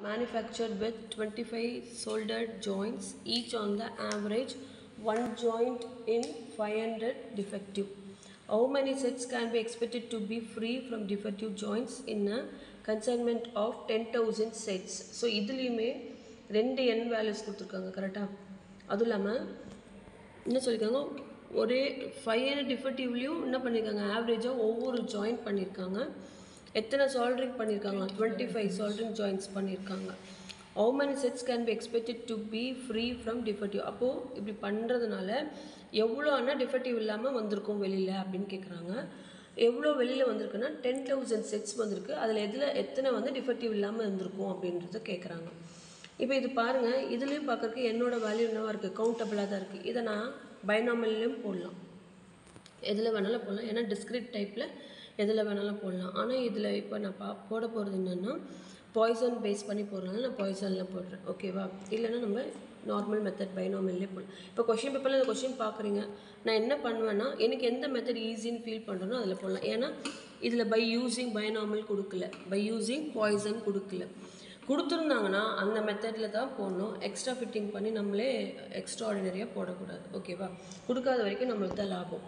manufactured with 25 soldered joints, each on the average one joint in 500 defective. How many sets can be expected to be free from defective joints in a consignment of 10,000 sets? So இதுலேயுமே ரெண்டு என் values கொடுத்துருக்காங்க கரெக்டாக அதுவும் இல்லாமல் என்ன சொல்லியிருக்காங்க ஒரே five hundred டிஃபெக்டிவ்லேயும் என்ன பண்ணியிருக்காங்க ஆவரேஜாக ஒவ்வொரு ஜாயின் பண்ணியிருக்காங்க எத்தனை சால்ட்ரிங் பண்ணியிருக்காங்க டுவெண்ட்டி ஃபைவ் சால்ட்ரிங் ஜாயின்ஸ் பண்ணியிருக்காங்க how many sets can be expected to be free from defective அப்போது இப்படி பண்ணுறதுனால எவ்வளோ ஆனால் டிஃபெக்டிவ் இல்லாமல் வந்திருக்கும் வெளியில் அப்படின்னு கேட்குறாங்க எவ்வளோ வெளியில் வந்திருக்குன்னா டென் தௌசண்ட் செட்ஸ் வந்திருக்கு அதில் எதில் எத்தனை வந்து டிஃபெக்டிவ் இல்லாமல் இருந்திருக்கும் அப்படின்றத கேட்குறாங்க இப்போ இது பாருங்கள் இதுலேயும் பார்க்கறதுக்கு என்னோட வேல்யூ என்னவா இருக்குது கவுண்டபிளாக தான் இருக்குது இதை நான் பைனாமல்லையும் போடலாம் எதில் வேணாலும் போடலாம் ஏன்னா டிஸ்கிரிட் டைப்பில் எதில் வேணாலும் போடலாம் ஆனால் இதில் இப்போ நான் பா போட போகிறது என்னென்னா பாய்சன் பேஸ் பண்ணி போடுறதுனால நான் பாய்சனில் போடுறேன் ஓகேவா இல்லைன்னா நம்ம நார்மல் மெத்தட் பைனாமல்லே போடலாம் இப்போ கொஷின் பேப்பரில் இந்த கொஷின் பார்க்குறீங்க நான் என்ன பண்ணுவேன்னா எனக்கு எந்த மெத்தட் ஈஸின்னு ஃபீல் பண்ணுறேனோ அதில் போடலாம் ஏன்னா இதில் பை யூஸிங் பைனாமல் கொடுக்கல பை யூஸிங் பாய்சன் கொடுக்கல கொடுத்துருந்தாங்கன்னா அந்த மெத்தடில் தான் போடணும் எக்ஸ்ட்ரா ஃபிட்டிங் பண்ணி நம்மளே எக்ஸ்ட்ரா ஆர்டினரியாக போடக்கூடாது ஓகேவா கொடுக்காத வரைக்கும் நம்மளுக்கு தான் லாபம்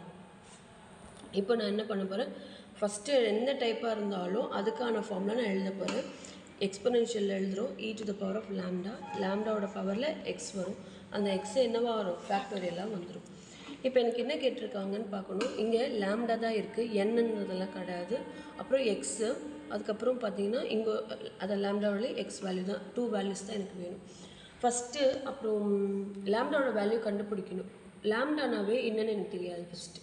இப்போ நான் என்ன பண்ண போகிறேன் ஃபஸ்ட்டு எந்த டைப்பாக இருந்தாலும் அதுக்கான ஃபார்மில் நான் எழுத போகிறேன் எக்ஸ்பனென்ஷியல் எழுதுகிறோம் e to the power of lambda லேம்டாவோட பவரில் எக்ஸ் வரும் அந்த எக்ஸ் என்னவா வரும் ஃபேக்டோரியலாக வந்துடும் இப்போ எனக்கு என்ன கேட்டிருக்காங்கன்னு பார்க்கணும் இங்கே லேம்டா தான் இருக்குது என்னன்றதெல்லாம் கிடையாது அப்புறம் எக்ஸு அதுக்கப்புறம் பார்த்தீங்கன்னா இங்கே அதை லேம்டாவோட எக்ஸ் வேல்யூ தான் டூ வேல்யூஸ் தான் எனக்கு வேணும் ஃபஸ்ட்டு அப்புறம் லேம்டாவோட வேல்யூ கண்டுபிடிக்கணும் லேம்டானாவே என்னன்னு எனக்கு தெரியாது ஃபஸ்ட்டு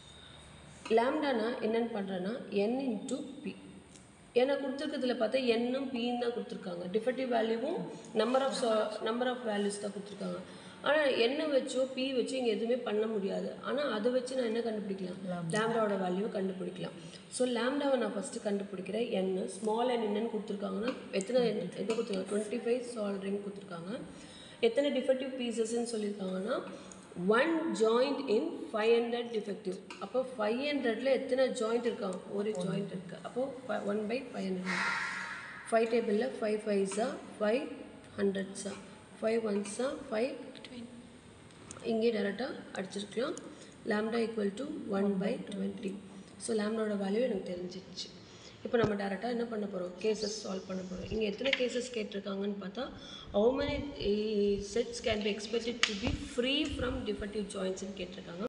லேம்டானா என்னன்னு பண்ணுறேன்னா என் இன்ட்டு பி ஏன்னா கொடுத்துருக்கிறதுல பார்த்தா என்னும் பின்னு தான் கொடுத்துருக்காங்க டிஃபெக்டிவ் வேல்யூவும் number of number of values தான் கொடுத்துருக்காங்க ஆனால் என்ன வச்சோ பி வச்சோ இங்கே எதுவுமே பண்ண முடியாது ஆனால் அதை வச்சு நான் என்ன கண்டுபிடிக்கலாம் லேம்டாவோட வேல்யூவை கண்டுபிடிக்கலாம் ஸோ லேம்டாவை நான் ஃபஸ்ட்டு கண்டுபிடிக்கிறேன் என் ஸ்மால் என் என்னன்னு கொடுத்துருக்காங்கன்னா எத்தனை எது கொடுத்துருக்காங்க டுவெண்ட்டி ஃபைவ் சால்ட்ரிங் கொடுத்துருக்காங்க எத்தனை டிஃபெக்டிவ் பீசஸ்ன்னு சொல்லியிருக்காங்கன்னா one joint in five hundred defective அப்போ ஃபைவ் ஹண்ட்ரடில் எத்தனை ஜாயிண்ட் இருக்கா ஒரு ஜாயிண்ட் இருக்குது அப்போது one by five hundred five டேபிளில் ஃபைவ் ஃபைவ்ஸா ஃபைவ் ஹண்ட்ரட்ஸா ஃபைவ் ஒன்ஸா ஃபைவ் இங்கே டேரெக்டாக அடிச்சிருக்கலாம் lambda equal to one by twenty so லேம்டாவோட வேல்யூ எனக்கு தெரிஞ்சிடுச்சு இப்போ நம்ம டேரெக்டாக என்ன பண்ண போகிறோம் கேசஸ் சால்வ் பண்ண போகிறோம் இங்கே எத்தனை கேசஸ் கேட்டிருக்காங்கன்னு பார்த்தா how many sets can be expected to be free from defective ஜாயின்ஸ்னு கேட்டிருக்காங்க